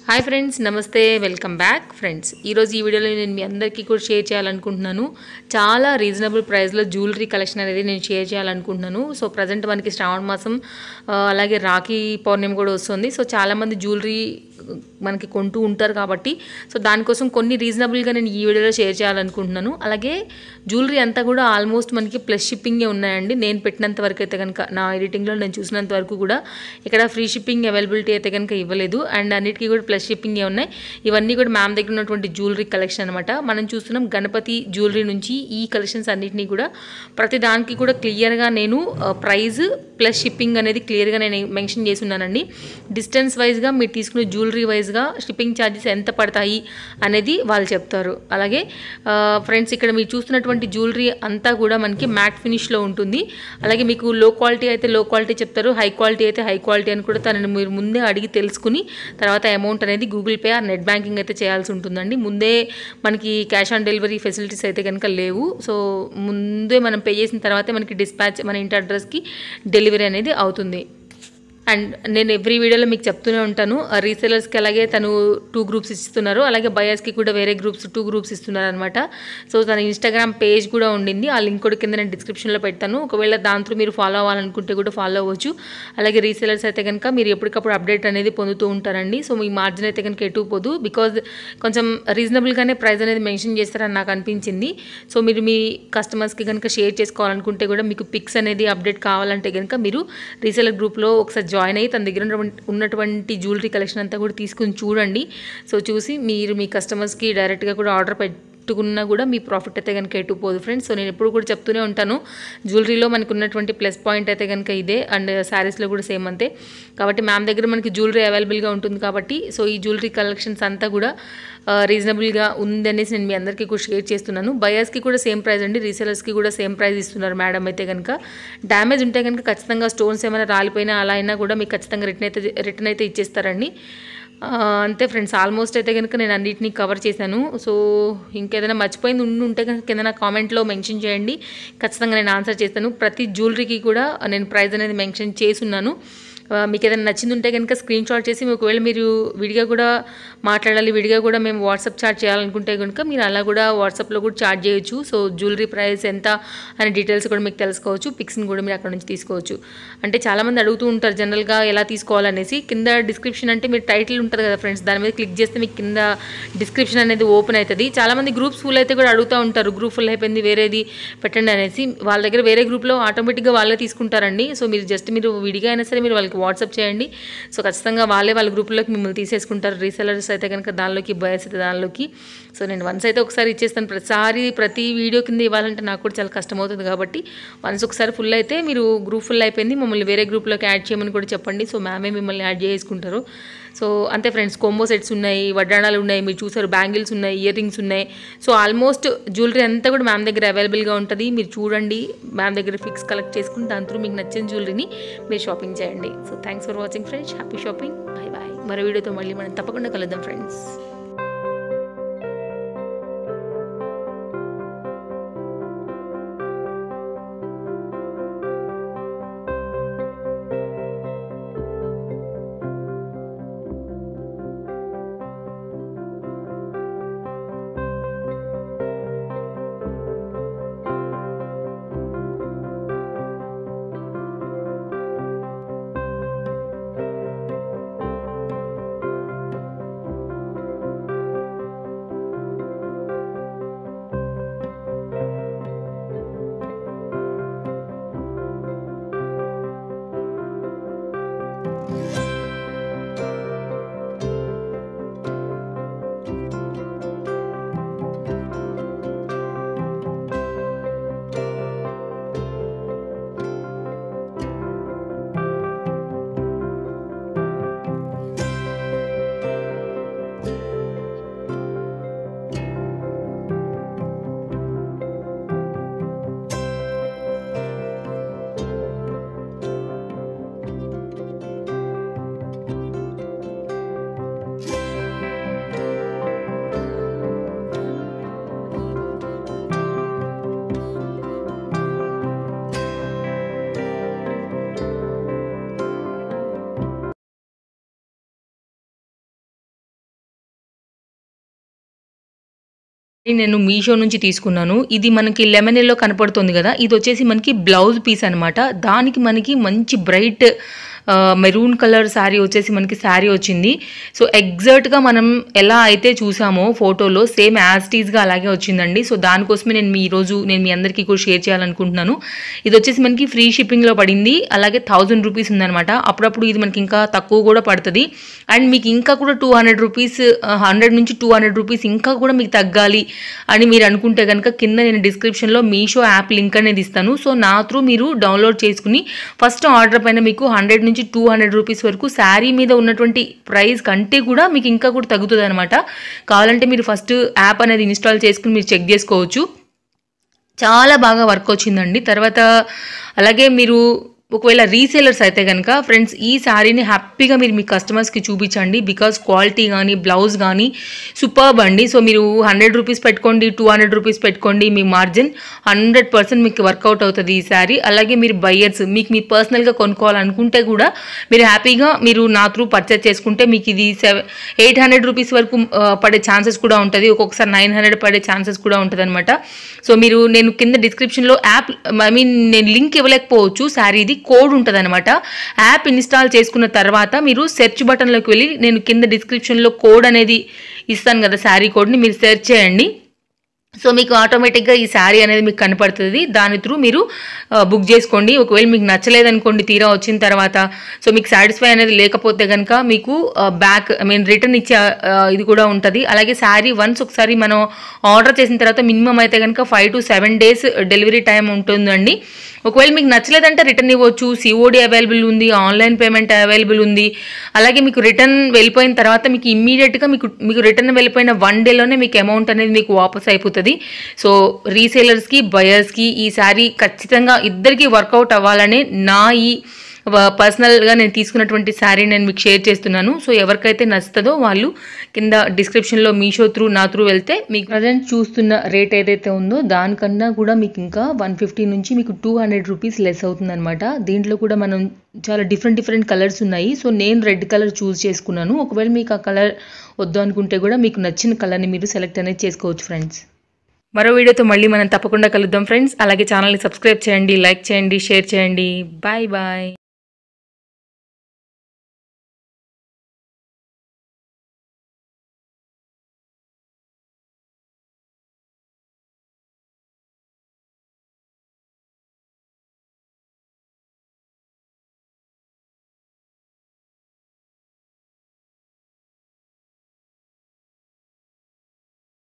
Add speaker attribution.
Speaker 1: hi friends నమస్తే welcome back friends ఈరోజు ఈ వీడియోలో నేను మీ అందరికీ కూడా షేర్ చేయాలనుకుంటున్నాను చాలా రీజనబుల్ ప్రైస్లో జ్యువెలరీ కలెక్షన్ అనేది నేను షేర్ చేయాలనుకుంటున్నాను సో ప్రజెంట్ మనకి శ్రావణ మాసం ఆ, అలాగే రాఖీ పౌర్ణమి కూడా వస్తుంది సో చాలామంది జ్యువెలరీ మనకి కొంటూ ఉంటారు కాబట్టి సో దానికోసం కొన్ని రీజనబుల్గా నేను ఈ వీడియోలో షేర్ చేయాలనుకుంటున్నాను అలాగే జ్యువెలరీ అంతా కూడా ఆల్మోస్ట్ మనకి ప్లస్ షిప్పింగే ఉన్నాయండి నేను పెట్టినంత వరకు అయితే కనుక నా ఎడిటింగ్లో నేను చూసినంత వరకు కూడా ఇక్కడ ఫ్రీ షిప్పింగ్ అవైలబిలిటీ అయితే కనుక ఇవ్వలేదు అండ్ అన్నిటికీ కూడా ప్లస్ షిప్పింగే ఉన్నాయి ఇవన్నీ కూడా మ్యామ్ దగ్గర ఉన్నటువంటి జ్యువెలరీ కలెక్షన్ అనమాట మనం చూస్తున్నాం గణపతి జ్యువెలరీ నుంచి ఈ కలెక్షన్స్ అన్నిటినీ కూడా ప్రతి దానికి కూడా క్లియర్గా నేను ప్రైస్ ప్లస్ షిప్పింగ్ అనేది క్లియర్గా నేను మెన్షన్ చేసి ఉన్నానండి డిస్టెన్స్ వైజ్గా మీరు తీసుకునే జ్యువెలరీ వైజ్గా షిప్పింగ్ ఛార్జెస్ ఎంత పడతాయి అనేది వాళ్ళు చెప్తారు అలాగే ఫ్రెండ్స్ ఇక్కడ మీరు చూస్తున్నటువంటి జ్యువెలరీ అంతా కూడా మనకి మ్యాట్ ఫినిష్లో ఉంటుంది అలాగే మీకు లో క్వాలిటీ అయితే లో క్వాలిటీ చెప్తారు హై క్వాలిటీ అయితే హై క్వాలిటీ అని కూడా తనని మీరు ముందే అడిగి తెలుసుకుని తర్వాత అమౌంట్ అనేది Google Pay or net banking అయితే చేయాల్సి ఉంటుందండి ముందే మనకి క్యాష్ ఆన్ డెలివరీ ఫెసిలిటీస్ అయితే కనుక లేవు సో ముందే మనం పే చేసిన తర్వాతే మనకి డిస్పాచ్ మన ఇంటి అడ్రస్కి డెలివరీ అనేది అవుతుంది అండ్ నేను ఎవ్రీ వీడియోలో మీకు చెప్తూనే ఉంటాను రీసెలర్స్కి అలాగే తను టూ గ్రూప్స్ ఇస్తున్నారు అలాగే బయర్స్కి కూడా వేరే గ్రూప్స్ టూ గ్రూప్స్ ఇస్తున్నారు అనమాట సో తన ఇన్స్టాగ్రామ్ పేజ్ కూడా ఉండింది ఆ లింక్ కూడా కింద నేను డిస్క్రిప్షన్లో పెడతాను ఒకవేళ దాంతో మీరు ఫాలో అవ్వాలనుకుంటే కూడా ఫాలో అవ్వచ్చు అలాగే రీసెలర్స్ అయితే కనుక మీరు ఎప్పటికప్పుడు అప్డేట్ అనేది పొందుతూ ఉంటారండి సో మీ మార్జిన్ అయితే కనుక ఎటు పోదు బికాజ్ కొంచెం రీజనబుల్గానే ప్రైస్ అనేది మెన్షన్ చేస్తారని నాకు అనిపించింది సో మీరు మీ కస్టమర్స్కి కనుక షేర్ చేసుకోవాలనుకుంటే కూడా మీకు పిక్స్ అనేది అప్డేట్ కావాలంటే కనుక మీరు రీసెలర్ గ్రూప్లో ఒకసారి జాయిన్ అయ్యి తన దగ్గర ఉన్నటువంటి ఉన్నటువంటి జ్యువెలరీ కలెక్షన్ అంతా కూడా తీసుకుని చూడండి సో చూసి మీరు మీ కస్టమర్స్కి డైరెక్ట్గా కూడా ఆర్డర్ పెట్టుకున్నా కూడా మీ ప్రాఫిట్ అయితే కనుక ఎటు పోదు ఫ్రెండ్స్ సో నేను ఎప్పుడు కూడా చెప్తూనే ఉంటాను జ్యువెలరీలో మనకు ఉన్నటువంటి ప్లస్ పాయింట్ అయితే కనుక ఇదే అండ్ శారీస్లో కూడా సేమ్ అంతే కాబట్టి మ్యామ్ దగ్గర మనకి జ్యువెలరీ అవైలబుల్గా ఉంటుంది కాబట్టి సో ఈ జ్యువెలరీ కలెక్షన్స్ అంతా కూడా రీజనబుల్గా ఉందనేసి నేను మీ అందరికీ కూడా షేర్ చేస్తున్నాను బయర్స్కి కూడా సేమ్ ప్రైస్ అండి రీసెలర్స్కి కూడా సేమ్ ప్రైస్ ఇస్తున్నారు మేడం అయితే కనుక డ్యామేజ్ ఉంటే కనుక ఖచ్చితంగా స్టోన్స్ ఏమైనా రాలిపోయినా అలా అయినా కూడా మీకు ఖచ్చితంగా రిటర్న్ అయితే రిటర్న్ అయితే ఇచ్చేస్తారండి ఆ, అంతే ఫ్రెండ్స్ ఆల్మోస్ట్ అయితే కనుక నేను అన్నిటినీ కవర్ చేశాను సో ఇంకేదైనా మర్చిపోయింది ఉండి ఉంటే కనుక కింద నా కామెంట్లో మెన్షన్ చేయండి ఖచ్చితంగా నేను ఆన్సర్ చేస్తాను ప్రతి జ్యువెలరీకి కూడా నేను ప్రైస్ అనేది మెన్షన్ చేసున్నాను ఆ, మీకు ఏదైనా నచ్చింది ఉంటే కనుక స్క్రీన్ షాట్ చేసి ఒకవేళ మీరు విడిగా కూడా మాట్లాడాలి విడిగా కూడా మేము వాట్సాప్ చాట్ చేయాలనుకుంటే కనుక మీరు అలా కూడా వాట్సాప్లో కూడా చాట్ చేయొచ్చు సో జ్యువెలరీ ప్రైస్ ఎంత అనే డీటెయిల్స్ కూడా మీకు తెలుసుకోవచ్చు పిక్స్ని కూడా మీరు అక్కడ నుంచి తీసుకోవచ్చు అంటే చాలామంది అడుగుతూ ఉంటారు జనరల్గా ఎలా తీసుకోవాలనేసి కింద డిస్క్రిప్షన్ అంటే మీరు టైటిల్ ఉంటుంది కదా ఫ్రెండ్స్ దాని మీద క్లిక్ చేస్తే మీకు కింద డిస్క్రిప్షన్ అనేది ఓపెన్ అవుతుంది చాలామంది గ్రూప్స్ ఫుల్ అయితే కూడా అడుగుతూ ఉంటారు గ్రూప్ ఫుల్ అయిపోయింది వేరేది పెట్టండి అనేసి వాళ్ళ దగ్గర వేరే గ్రూప్లో ఆటోమేటిక్గా వాళ్ళే తీసుకుంటారండి సో మీరు జస్ట్ మీరు విడిగా అయినా సరే మీరు వాళ్ళకి వాట్సాప్ చేయండి సో ఖచ్చితంగా వాళ్ళే వాళ్ళ గ్రూప్లోకి మిమ్మల్ని తీసేసుకుంటారు రీసెలర్స్ అయితే కనుక దానిలోకి బయర్స్ అయితే దానిలోకి సో నేను వన్స్ అయితే ఒకసారి ఇచ్చేస్తాను ప్రతిసారి ప్రతి వీడియో కింద ఇవ్వాలంటే నాకు కూడా చాలా కష్టం అవుతుంది కాబట్టి వన్స్ ఒకసారి ఫుల్ అయితే మీరు గ్రూప్ ఫుల్ అయిపోయింది మమ్మల్ని వేరే గ్రూప్లోకి యాడ్ చేయమని కూడా చెప్పండి సో మ్యామే మిమ్మల్ని యాడ్ చేసుకుంటారు సో అంతే ఫ్రెండ్స్ కోంబో సెట్స్ ఉన్నాయి వడ్డాణాలు ఉన్నాయి మీరు చూసారు బ్యాంగిల్స్ ఉన్నాయి ఇయర్ రింగ్స్ ఉన్నాయి సో ఆల్మోస్ట్ జ్యువెలరీ అంతా కూడా మ్యామ్ దగ్గర అవైలబుల్గా ఉంటుంది మీరు చూడండి మ్యామ్ దగ్గర ఫిక్స్ కలెక్ట్ చేసుకుని దాని త్రూ మీకు నచ్చిన జ్యువెలరీని మీరు షాపింగ్ చేయండి so thanks for watching friends happy shopping bye bye మరో వీడియోతో మళ్ళీ మనం తప్పకుండా కలుద్దాం ఫ్రెండ్స్ నేను మీషో నుంచి తీసుకున్నాను ఇది మనకి లెమన్ ఎల్లో కనపడుతుంది కదా ఇది వచ్చేసి మనకి బ్లౌజ్ పీస్ అనమాట దానికి మనకి మంచి బ్రైట్ మెరూన్ కలర్ శారీ వచ్చేసి మనకి శారీ వచ్చింది సో ఎగ్జాక్ట్గా మనం ఎలా అయితే చూసామో ఫోటోలో సేమ్ యాజ్ టీజ్గా అలాగే వచ్చిందండి సో దానికోసమే నేను మీ ఈరోజు నేను మీ అందరికీ కూడా షేర్ చేయాలనుకుంటున్నాను ఇది వచ్చేసి మనకి ఫ్రీ షిప్పింగ్లో పడింది అలాగే థౌజండ్ రూపీస్ ఉందన్నమాట అప్పుడప్పుడు ఇది మనకి ఇంకా తక్కువ కూడా పడుతుంది అండ్ మీకు ఇంకా కూడా టూ హండ్రెడ్ రూపీస్ హండ్రెడ్ నుంచి టూ హండ్రెడ్ రూపీస్ ఇంకా కూడా మీకు తగ్గాలి అని మీరు అనుకుంటే కనుక కింద నేను డిస్క్రిప్షన్లో మీషో యాప్ లింక్ అనేది ఇస్తాను సో నా త్రూ మీరు డౌన్లోడ్ చేసుకుని ఫస్ట్ ఆర్డర్ పైన మీకు హండ్రెడ్ నుంచి టూ హండ్రెడ్ రూపీస్ వరకు శారీ మీద ఉన్నటువంటి ప్రైస్ కంటే కూడా మీకు ఇంకా కూడా తగ్గుతుంది అనమాట కావాలంటే మీరు ఫస్ట్ యాప్ అనేది ఇన్స్టాల్ చేసుకుని మీరు చెక్ చేసుకోవచ్చు చాలా బాగా వర్క్ వచ్చిందండి తర్వాత అలాగే మీరు ఒకవేళ రీసేలర్స్ అయితే కనుక ఫ్రెండ్స్ ఈ శారీని హ్యాపీగా మీరు మీ కస్టమర్స్కి చూపించండి బికాస్ క్వాలిటీ కానీ బ్లౌజ్ కానీ సూపర్బ్ అండి సో మీరు హండ్రెడ్ రూపీస్ పెట్టుకోండి టూ హండ్రెడ్ రూపీస్ పెట్టుకోండి మీ మార్జిన్ హండ్రెడ్ పర్సెంట్ మీకు వర్కౌట్ అవుతుంది ఈ శారీ అలాగే మీరు బయ్యర్స్ మీకు మీ పర్సనల్గా కొనుక్కోవాలనుకుంటే కూడా మీరు హ్యాపీగా మీరు నా త్రూ పర్చేస్ చేసుకుంటే మీకు ఇది సెవెన్ ఎయిట్ హండ్రెడ్ రూపీస్ వరకు ఆ, పడే ఛాన్సెస్ కూడా ఉంటుంది ఒక్కొక్కసారి నైన్ హండ్రెడ్ పడే ఛాన్సెస్ కూడా ఉంటుంది అనమాట సో మీరు నేను కింద డిస్క్రిప్షన్లో యాప్ ఐ మీన్ నేను లింక్ ఇవ్వలేకపోవచ్చు శారీది కోడ్ ఉంటుంది అనమాట యాప్ ఇన్స్టాల్ చేసుకున్న తర్వాత మీరు సెర్చ్ బటన్లోకి వెళ్ళి నేను కింద డిస్క్రిప్షన్లో కోడ్ అనేది ఇస్తాను కదా శారీ కోడ్ని మీరు సెర్చ్ చేయండి సో మీకు ఆటోమేటిక్గా ఈ శారీ అనేది మీకు కనపడుతుంది దాని త్రూ మీరు ఆ, బుక్ చేసుకోండి ఒకవేళ మీకు నచ్చలేదనుకోండి తీరా వచ్చిన తర్వాత సో మీకు సాటిస్ఫై అనేది లేకపోతే కనుక మీకు ఆ, బ్యాక్ ఐ మీన్ రిటర్న్ ఇచ్చే ఆ, ఇది కూడా ఉంటుంది అలాగే శారీ వన్స్ ఒకసారి మనం ఆర్డర్ చేసిన తర్వాత మినిమం అయితే కనుక five to seven days delivery time ఉంటుందండి ఒకవేళ మీకు నచ్చలేదంటే రిటర్న్ ఇవ్వచ్చు సిఓడి అవైలబుల్ ఉంది ఆన్లైన్ పేమెంట్ అవైలబుల్ ఉంది అలాగే మీకు రిటర్న్ వెళ్ళిపోయిన తర్వాత మీకు ఇమ్మీడియట్గా మీకు మీకు రిటర్న్ వెళ్ళిపోయిన వన్ డేలోనే మీకు అమౌంట్ అనేది మీకు వాపస్ అయిపోతుంది సో రీసేలర్స్కి బయర్స్కి ఈ శారీ ఖచ్చితంగా ఇద్దరికి వర్కౌట్ అవ్వాలని నా ఈ పర్సనల్గా నేను తీసుకున్నటువంటి శారీ నేను మీకు షేర్ చేస్తున్నాను సో ఎవరికైతే నచ్చుతుందో వాళ్ళు కింద డిస్క్రిప్షన్లో మీషో త్రూ నా త్రూ వెళ్తే మీకు ప్రజెంట్ చూస్తున్న రేట్ ఏదైతే ఉందో దానికన్నా కూడా మీకు ఇంకా వన్ ఫిఫ్టీ నుంచి మీకు టూ హండ్రెడ్ రూపీస్ లెస్ అవుతుందన్నమాట దీంట్లో కూడా మనం చాలా డిఫరెంట్ డిఫరెంట్ కలర్స్ ఉన్నాయి సో నేను రెడ్ కలర్ చూస్ చేసుకున్నాను ఒకవేళ మీకు ఆ కలర్ వద్దు అనుకుంటే కూడా మీకు నచ్చిన కలర్ని మీరు సెలెక్ట్ అనేది చేసుకోవచ్చు ఫ్రెండ్స్ మరో వీడియోతో మళ్ళీ మనం తప్పకుండా కలుద్దాం ఫ్రెండ్స్ అలాగే ఛానల్ని సబ్స్క్రైబ్ చేయండి లైక్ చేయండి షేర్ చేయండి బాయ్ బాయ్